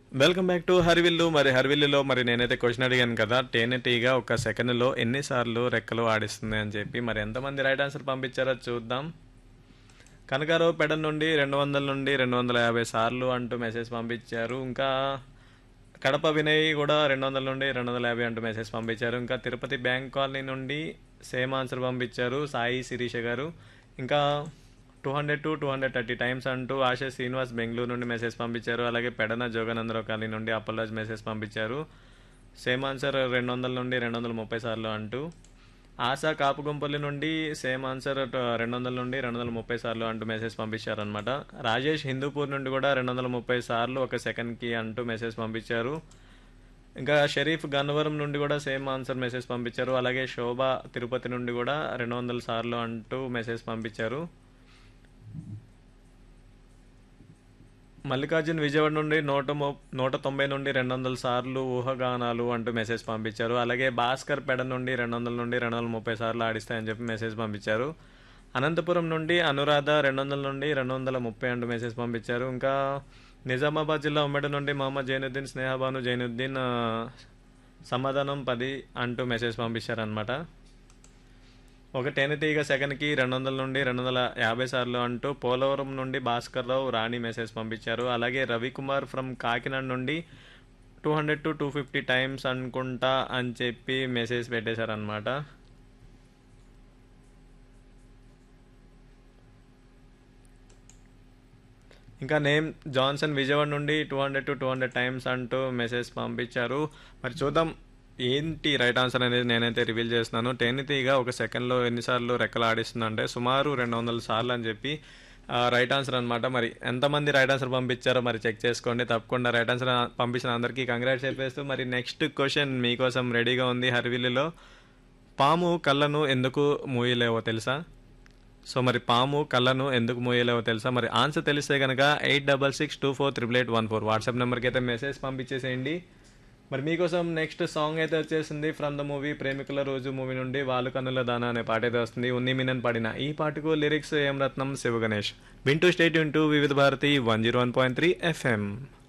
welcome back to హరివిల్లు మరి హరివిల్లులో మరి నేనైతే క్వశ్చన్ అడిగాను కదా తేనెటీగా ఒక సెకండ్లో ఎన్నిసార్లు రెక్కలు ఆడిస్తుంది అని చెప్పి మరి ఎంతమంది రైట్ ఆన్సర్ పంపించారో చూద్దాం కనకారావు పెడ నుండి రెండు వందల నుండి రెండు వందల యాభై సార్లు అంటూ మెసేజ్ పంపించారు ఇంకా కడప వినయ్ కూడా రెండు వందల నుండి రెండు వందల యాభై అంటూ మెసేజ్ పంపించారు ఇంకా తిరుపతి బ్యాంక్ కాలనీ నుండి సేమ్ ఆన్సర్ పంపించారు సాయి శిరీష గారు ఇంకా two hundred to two hundred thirty times అంటూ ఆశా శ్రీనివాస్ బెంగళూరు నుండి మెసేజ్ పంపించారు అలాగే పెడన జోగానందరావు కాలనీ నుండి అప్పలరాజ్ మెసేజ్ పంపించారు సేమ్ ఆన్సర్ రెండు వందల నుండి రెండు వందల ముప్పై సార్లు అంటూ ఆశా కాపుగుంపల్లి నుండి సేమ్ ఆన్సర్ ట- రెండు వందల నుండి రెండు వందల ముప్పై సార్లు అంటూ మెసేజ్ పంపించారనమాట రాజేష్ హిందూపూర్ నుండి కూడా రెండు వందల ముప్పై సార్లు ఒక సెకండ్కి అంటూ మెసేజ్ పంపించారు ఇంకా షరీఫ్ గన్నవరం నుండి కూడా సేమ్ ఆన్సర్ మెసేజ్ పంపించారు అలాగే శోభ తిరుపతి నుండి కూడా రెండు వందల సార్లు అంటూ మెసేజ్ పంపించారు మల్లికార్జున్ విజయవాడ నుండి నూట మొ నూట తొంభై నుండి రెండు వందల సార్లు ఊహగానాలు అంటూ మెసేజ్ పంపించారు అలాగే భాస్కర్ పెడ నుండి రెండు వందల నుండి రెండు వందల ముప్పై సార్లు ఆడిస్తాయని చెప్పి మెసేజ్ పంపించారు అనంతపురం నుండి అనురాధ రెండు వందల నుండి రెండు వందల ముప్పై అంటూ మెసేజ్ పంపించారు ఇంకా నిజామాబాద్ జిల్లా ఉమ్మడి నుండి మహమ్మద్ జైనుద్దీన్ స్నేహబాను జైనుద్దీన్ ఆ, సమాధానం పది అంటూ మెసేజ్ పంపించారనమాట ఒక తేనెటీగ సెకండ్కి రెండు వందల నుండి రెండు వందల యాభై సార్లు అంటూ పోలవరం నుండి భాస్కర్ రావు రాణి మెసేజ్ పంపించారు అలాగే రవికుమార్ ఫ్రమ్ కాకినాడ నుండి two hundred to two fifty times అనుకుంటా అని చెప్పి మెసేజ్ పెట్టేశారనమాట ఇంకా నేమ్ జాన్సన్ విజయవాడ నుండి two hundred to two hundred times అంటూ మెసేజ్ పంపించారు మరి చూద్దాం ఏంటి రైట్ ఆన్సర్ అనేది నేనైతే రివీల్ చేస్తున్నాను టెన్తీగా ఒక సెకండ్లో ఎన్నిసార్లు రెక్కలు ఆడిస్తుందంటే సుమారు రెండు వందల సార్లు అని చెప్పి రైట్ ఆన్సర్ అనమాట మరి ఎంతమంది రైట్ ఆన్సర్ పంపించారో మరి చెక్ చేసుకోండి తప్పకుండా రైట్ ఆన్సర్ పంపించిన అందరికీ కంగ్రాట్స్ చెప్పేస్తూ మరి నెక్స్ట్ క్వశ్చన్ మీకోసం రెడీగా ఉంది హర్విల్లులో పాము కళ్ళను ఎందుకు మూయలేవో తెలుసా సో మరి పాము కళ్ళను ఎందుకు మూయలేవో తెలుసా మరి ఆన్సర్ తెలిస్తే కనుక eight double six two four triple eight one four WhatsApp నెంబర్కి అయితే మెసేజ్ పంపించేసేయండి మరి మీకోసం నెక్స్ట్ సాంగ్ అయితే వచ్చేసింది ఫ్రమ్ ద మూవీ ప్రేమికుల రోజు మూవీ నుండి వాళ్ళు కన్నుల దాన అనే పాట అయితే వస్తుంది ఉన్ని మినన్ పాడిన ఈ పాటకు లిరిక్స్ ఏం రత్నం శివ గణేష్ వింటూ స్టేట్ ఇంటూ వివిధ Bharati one zero one point three FM